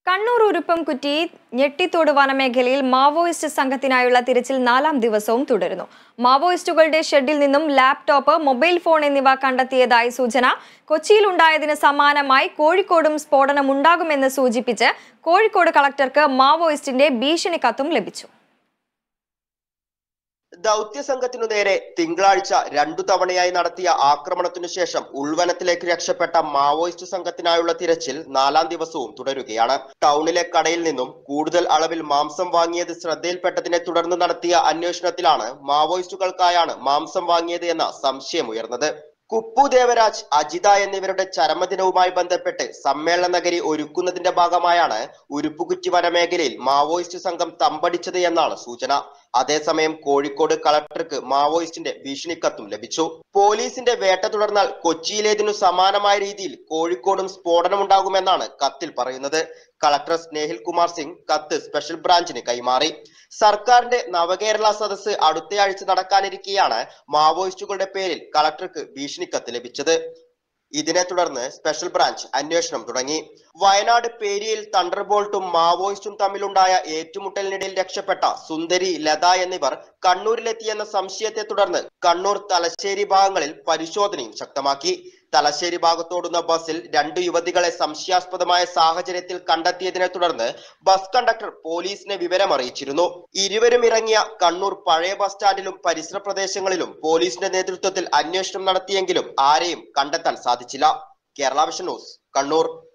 കണ്ണൂർ ഉരുപ്പംകുറ്റി ഞെട്ടിത്തോട് വനമേഖലയിൽ മാവോയിസ്റ്റ് സംഘത്തിനായുള്ള തിരച്ചിൽ നാലാം ദിവസവും തുടരുന്നു മാവോയിസ്റ്റുകളുടെ ഷെഡിൽ നിന്നും ലാപ്ടോപ്പ് മൊബൈൽ ഫോൺ എന്നിവ കണ്ടെത്തിയതായി സൂചന കൊച്ചിയിലുണ്ടായതിന് സമാനമായി കോഴിക്കോടും സ്ഫോടനമുണ്ടാകുമെന്ന് സൂചിപ്പിച്ച് കോഴിക്കോട് കളക്ടർക്ക് മാവോയിസ്റ്റിന്റെ ഭീഷണി കത്തും ലഭിച്ചു ദൗത്യ സംഘത്തിനു നേരെ തിങ്കളാഴ്ച രണ്ടു തവണയായി നടത്തിയ ആക്രമണത്തിനു ശേഷം ഉൾവനത്തിലേക്ക് രക്ഷപ്പെട്ട മാവോയിസ്റ്റ് സംഘത്തിനായുള്ള തിരച്ചിൽ നാലാം ദിവസവും തുടരുകയാണ് ടൗണിലെ കടയിൽ നിന്നും കൂടുതൽ അളവിൽ മാംസം വാങ്ങിയത് ശ്രദ്ധയിൽപ്പെട്ടതിനെ തുടർന്ന് നടത്തിയ അന്വേഷണത്തിലാണ് മാവോയിസ്റ്റുകൾക്കായാണ് മാംസം വാങ്ങിയത് എന്ന സംശയമുയർന്നത് കുപ്പു ദേവരാജ് അജിത എന്നിവരുടെ ചരമദിനവുമായി ബന്ധപ്പെട്ട് സമ്മേളന നഗരി ഒരുക്കുന്നതിന്റെ ഭാഗമായാണ് ഉരുപ്പുകുറ്റി വനമേഖലയിൽ മാവോയിസ്റ്റ് സംഘം തമ്പടിച്ചത് എന്നാണ് സൂചന അതേസമയം കോഴിക്കോട് കളക്ടർക്ക് മാവോയിസ്റ്റിന്റെ ഭീഷണിക്കത്തും ലഭിച്ചു പോലീസിന്റെ വേട്ട തുടർന്നാൽ കൊച്ചിയിലേതിനു സമാനമായ രീതിയിൽ കോഴിക്കോടും സ്ഫോടനമുണ്ടാകുമെന്നാണ് കത്തിൽ പറയുന്നത് കളക്ടർ സ്നേഹിൽ കുമാർ സിംഗ് കത്ത് സ്പെഷ്യൽ ബ്രാഞ്ചിന് കൈമാറി സർക്കാരിന്റെ നവകേരള സദസ്സ് അടുത്തയാഴ്ച നടക്കാനിരിക്കെയാണ് മാവോയിസ്റ്റുകളുടെ പേരിൽ കളക്ടർക്ക് ഭീഷണിക്കത്ത് ലഭിച്ചത് ഇതിനെ തുടർന്ന് സ്പെഷ്യൽ ബ്രാഞ്ച് അന്വേഷണം തുടങ്ങി വയനാട് പേരിയിൽ തണ്ടർബോൾട്ടും മാവോയിസ്റ്റും തമ്മിലുണ്ടായ ഏറ്റുമുട്ടലിനിടയിൽ രക്ഷപ്പെട്ട സുന്ദരി ലത എന്നിവർ കണ്ണൂരിലെത്തിയെന്ന സംശയത്തെ തുടർന്ന് കണ്ണൂർ തലശ്ശേരി ഭാഗങ്ങളിൽ പരിശോധനയും ശക്തമാക്കി തലശ്ശേരി ഭാഗത്തോടുന്ന ബസ്സിൽ രണ്ട് യുവതികളെ സംശയാസ്പദമായ സാഹചര്യത്തിൽ കണ്ടെത്തിയതിനെ തുടർന്ന് ബസ് കണ്ടക്ടർ പോലീസിനെ വിവരം അറിയിച്ചിരുന്നു ഇരുവരും ഇറങ്ങിയ കണ്ണൂർ പഴയ ബസ് സ്റ്റാൻഡിലും പരിസര പ്രദേശങ്ങളിലും പോലീസിന്റെ നേതൃത്വത്തിൽ അന്വേഷണം നടത്തിയെങ്കിലും ആരെയും കണ്ടെത്താൻ സാധിച്ചില്ല കേരള വിഷൻ ന്യൂസ് കണ്ണൂർ